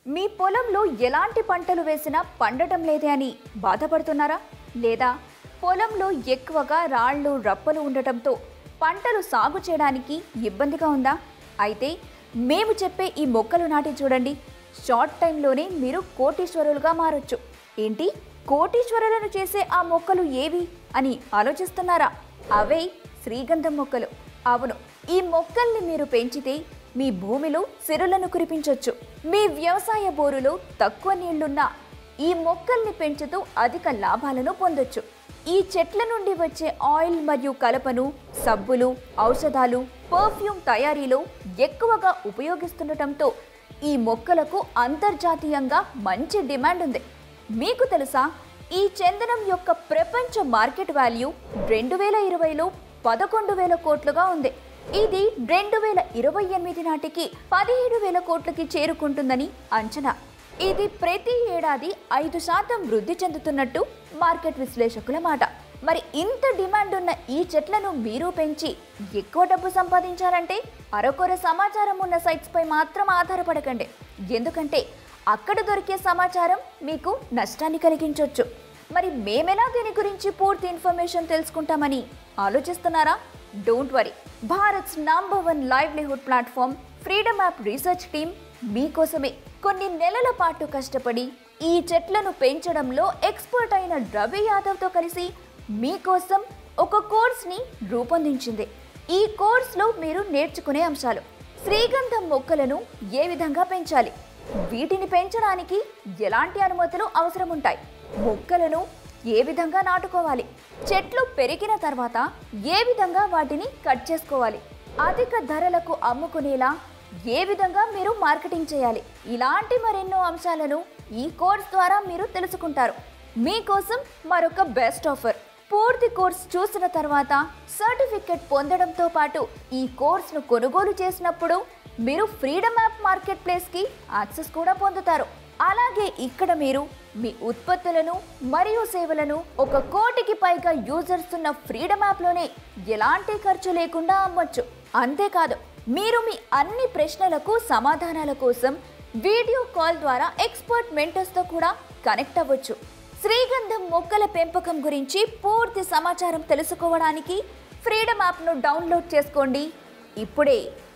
మీ పొలంలో ఎలాంటి పంటలు వేసినా పండటం లేదే అని బాధపడుతున్నారా లేదా పొలంలో ఎక్కువగా రాళ్ళు రప్పలు ఉండటంతో పంటలు సాగు చేయడానికి ఇబ్బందిగా ఉందా అయితే మేము చెప్పే ఈ మొక్కలు నాటి చూడండి షార్ట్ టైంలోనే మీరు కోటీశ్వరులుగా మారొచ్చు ఏంటి కోటీశ్వరులను చేసే ఆ మొక్కలు ఏవి అని ఆలోచిస్తున్నారా అవే శ్రీగంధం మొక్కలు అవును ఈ మొక్కల్ని మీరు పెంచితే మీ భూమిలో సిరులను కురిపించొచ్చు మీ వ్యవసాయ బోరులో తక్కువ నీళ్లున్నా ఈ మొక్కల్ని పెంచుతూ అధిక లాభాలను పొందొచ్చు ఈ చెట్ల నుండి వచ్చే ఆయిల్ మరియు కలపను సబ్బులు ఔషధాలు పర్ఫ్యూమ్ తయారీలో ఎక్కువగా ఉపయోగిస్తుండటంతో ఈ మొక్కలకు అంతర్జాతీయంగా మంచి డిమాండ్ ఉంది మీకు తెలుసా ఈ చందనం యొక్క ప్రపంచ మార్కెట్ వాల్యూ రెండు వేల ఇరవైలో పదకొండు వేల కోట్లుగా ఉంది ఇది రెండు వేల ఇరవై ఎనిమిది నాటికి పదిహేడు వేల కోట్లకి చేరుకుంటుందని అంచనా ఇది ప్రతి ఏడాది ఐదు శాతం వృద్ధి చెందుతున్నట్టు మార్కెట్ విశ్లేషకుల మాట మరి ఇంత డిమాండ్ ఉన్న ఈ చెట్లను మీరు పెంచి ఎక్కువ డబ్బు సంపాదించాలంటే అరకొర సమాచారం ఉన్న సైట్స్ పై మాత్రం ఆధారపడకండి ఎందుకంటే అక్కడ దొరికే సమాచారం మీకు నష్టాన్ని కలిగించవచ్చు మరి మేమెలా దీని గురించి పూర్తి ఇన్ఫర్మేషన్ తెలుసుకుంటామని ఆలోచిస్తున్నారా డోంట్ వరీ భారత్స్ number one livelihood platform freedom app research team మీకోసమే కొన్ని నెలల పాటు కష్టపడి ఈ చెట్లను పెంచడంలో ఎక్స్పర్ట్ అయిన రవి యాదవ్తో కలిసి మీకోసం ఒక కోర్స్ని రూపొందించింది ఈ కోర్సులో మీరు నేర్చుకునే అంశాలు శ్రీగంధం మొక్కలను ఏ విధంగా పెంచాలి వీటిని పెంచడానికి ఎలాంటి అనుమతులు అవసరం ఉంటాయి మొక్కలను ఏ విధంగా నాటుకోవాలి చెట్లు పెరిగిన తర్వాత ఏ విధంగా వాటిని కట్ చేసుకోవాలి అధిక ధరలకు అమ్ముకునేలా ఏ విధంగా మీరు మార్కెటింగ్ చేయాలి ఇలాంటి మరెన్నో అంశాలను ఈ కోర్స్ ద్వారా మీరు తెలుసుకుంటారు మీకోసం మరొక బెస్ట్ ఆఫర్ పూర్తి కోర్స్ చూసిన తర్వాత సర్టిఫికెట్ పొందడంతో పాటు ఈ కోర్సును కొనుగోలు చేసినప్పుడు మీరు ఫ్రీడమ్ యాప్ మార్కెట్ ప్లేస్కి యాక్సెస్ కూడా పొందుతారు అలాగే ఇక్కడ మీరు మీ ఉత్పత్తులను మరియు సేవలను ఒక కోటికి పైగా యూజర్స్ ఉన్న ఫ్రీడమ్ యాప్లోనే ఎలాంటి ఖర్చు లేకుండా అమ్మొచ్చు అంతేకాదు మీరు మీ అన్ని ప్రశ్నలకు సమాధానాల కోసం వీడియో కాల్ ద్వారా ఎక్స్పర్ట్ మెంటర్స్తో కూడా కనెక్ట్ అవ్వచ్చు శ్రీగంధం మొక్కల పెంపకం గురించి పూర్తి సమాచారం తెలుసుకోవడానికి ఫ్రీడమ్ యాప్ను డౌన్లోడ్ చేసుకోండి ఇప్పుడే